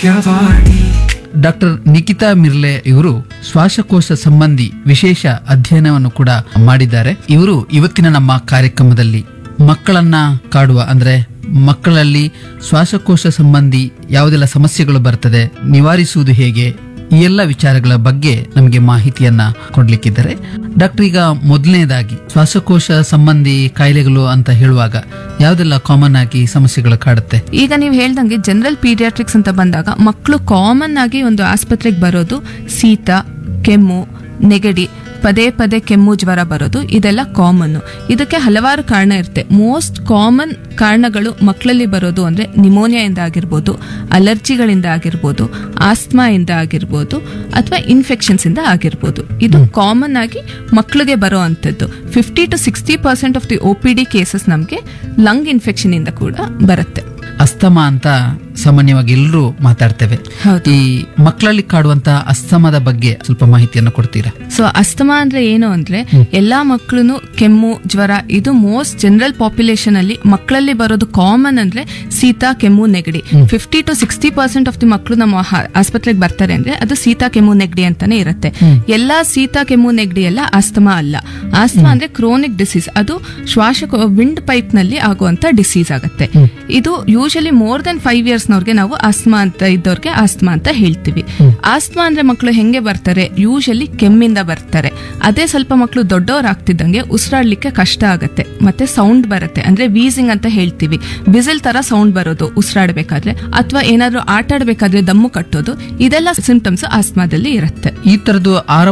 ಆರೋಗ್ಯವಾಣಿ doctor Nikhita ಮಿರ್ಲೆ ಇವರು ಶ್ವಾಸಕೋಶ ಸಂಬಂಧಿ ವಿಶೇಷ ಅಧ್ಯಯನವನ್ನು ಕೂಡ ಮಾಡಿದ್ದಾರೆ ಇವರು ಇವತ್ತಿನ ನಮ್ಮ ಕಾರ್ಯಕ್ರಮದಲ್ಲಿ ಮಕ್ಕಳನ್ನ ಕಾಡುವ ಅಂದ್ರೆ ಮಕ್ಕಳಲ್ಲಿ ಶ್ವಾಸಕೋಶ ಸಂಬಂಧಿ ಯಾವುದೆಲ್ಲ ಸಮಸ್ಯೆಗಳು ಬರ್ತದೆ ನಿವಾರಿಸುವುದು ಹೇಗೆ ಈ ಎಲ್ಲ ವಿಚಾರಗಳ ಬಗ್ಗೆ ನಮಗೆ ಮಾಹಿತಿಯನ್ನ ಕೊಡ್ಲಿಕ್ಕಿದ್ದಾರೆ ಡಾಕ್ಟರ್ ಈಗ ಮೊದಲನೇದಾಗಿ ಶ್ವಾಸಕೋಶ ಸಂಬಂಧಿ ಕಾಯಿಲೆಗಳು ಅಂತ ಹೇಳುವಾಗ ಯಾವುದೆಲ್ಲ ಕಾಮನ್ ಆಗಿ ಸಮಸ್ಯೆಗಳು ಕಾಡುತ್ತೆ ಈಗ ನೀವು ಹೇಳ್ದಂಗೆ ಜನರಲ್ ಪೀಡಿಯಾಟ್ರಿಕ್ಸ್ ಅಂತ ಬಂದಾಗ ಮಕ್ಕಳು ಕಾಮನ್ ಆಗಿ ಒಂದು ಆಸ್ಪತ್ರೆಗೆ ಬರೋದು ಶೀತ ಕೆಮ್ಮು ನೆಗಡಿ ಪದೇ ಪದೇ ಕೆಮ್ಮು ಜ್ವರ ಬರೋದು ಇದೆಲ್ಲ ಕಾಮನ್ ಇದಕ್ಕೆ ಹಲವಾರು ಕಾರಣ ಇರುತ್ತೆ ಮೋಸ್ಟ್ ಕಾಮನ್ ಕಾರಣಗಳು ಮಕ್ಕಳಲ್ಲಿ ಬರೋದು ಅಂದ್ರೆ ನಿಮೋನಿಯಾಯಿಂದ ಆಗಿರ್ಬೋದು ಅಲರ್ಜಿಗಳಿಂದ ಆಗಿರ್ಬೋದು ಆಸ್ಮಾ ಇಂದ ಆಗಿರ್ಬೋದು ಅಥವಾ ಇನ್ಫೆಕ್ಷನ್ಸ್ ಇಂದ ಆಗಿರ್ಬೋದು ಇದು ಕಾಮನ್ ಆಗಿ ಮಕ್ಕಳಿಗೆ ಬರೋ ಅಂಥದ್ದು fifty to sixty percent of the O P D cases ನಮಗೆ ಲಂಗ್ ಇನ್ಫೆಕ್ಷನ್ ಇಂದ ಕೂಡ ಬರುತ್ತೆ ಅಸ್ತಮ ಅಂತ ಸಾಮಾನ್ಯವಾಗಿ ಎಲ್ಲರೂ ಮಾತಾಡ್ತೇವೆ ಹೌದು. ಈ ಮಕ್ಕಳಲ್ಲಿ ಕಾಡುವಂತ ಅಸ್ತಮದ ಬಗ್ಗೆ ಸ್ವಲ್ಪ ಮಾಹಿತಿಯನ್ನು ಕೊಡ್ತೀರಾ ಸೊ ಅಸ್ತಮಾ ಅಂದ್ರೆ ಏನು ಅಂದ್ರೆ ಎಲ್ಲಾ ಮಕ್ಕಳು ಕೆಮ್ಮು ಜ್ವರ ಇದು ಮೋಸ್ಟ್ ಜನರಲ್ ಪಾಪ್ಯುಲೇಷನ್ ಅಲ್ಲಿ ಮಕ್ಕಳಲ್ಲಿ ಬರೋದು ಕಾಮನ್ ಅಂದ್ರೆ ಶೀತ ಕೆಮ್ಮು ನೆಗಡಿ fifty to sixty percent of the ಮಕ್ಕಳು ನಮ್ಮ ಹ- ಆಸ್ಪತ್ರೆಗೆ ಬರ್ತಾರೆ ಅಂದ್ರೆ ಅದು ಶೀತ ಕೆಮ್ಮು ನೆಗಡಿ ಅಂತಾನೆ ಇರುತ್ತೆ ಎಲ್ಲಾ ಶೀತ ಕೆಮ್ಮು ನೆಗಡಿ ಎಲ್ಲ ಆಸ್ತಮಾ ಅಲ್ಲ ಆಸ್ತಮಾ ಅಂದ್ರೆ ಕ್ರೋನಿಕ್ ಡಿಸೀಸ್ ಅದು ಶ್ವಾಸ ವಿಂಡ್ ಪೈಪ್ ನಲ್ಲಿ ಆಗುವಂತ ಡಿಸೀಸ್ ಆಗುತ್ತೆ ಇದು usually more then five years ನವ್ರಿಗೆ ನಾವು ಆಸ್ತಮಾ ಅಂತ ಇದ್ದವ್ರಿಗೆ ಆಸ್ತಮಾ ಅಂತ ಹೇಳ್ತೀವಿ ಆಸ್ತಮಾ ಅಂದ್ರೆ ಮಕ್ಕಳು ಹೆಂಗೆ ಬರ್ತಾರೆ ಯೂಶಲಿ ಕೆಮ್ಮಿಂದ ಬರ್ತಾರೆ ಅದೇ ಸ್ವಲ್ಪ ಮಕ್ಕಳು ದೊಡ್ಡವರಾಗ್ತಿದ್ದಂಗೆ ಉಸಿರಾಡ್ಲಿಕ್ಕೆ ಕಷ್ಟ ಆಗುತ್ತೆ ಮತ್ತೆ ಸೌಂಡ್ ಬರುತ್ತೆ ಅಂದ್ರೆ ವೀಸಿಂಗ್ ಅಂತ ಹೇಳ್ತೀವಿ ಬಿಸಿಲ್ ತರ ಸೌಂಡ್ ಬರೋದು ಉಸಿರಾಡಬೇಕಾದ್ರೆ ಅಥವಾ ಏನಾದ್ರೂ ಆಟ ಆಡ್ಬೇಕಾದ್ರೆ ದಮ್ಮು ಕಟ್ಟೋದು ಇದೆಲ್ಲ ಸಿಂಪ್ಟಮ್ಸ್ ಆಸ್ತಮಾದಲ್ಲಿ ಇರುತ್ತೆ ಈ ತರದ್ದು ಆರಂಭ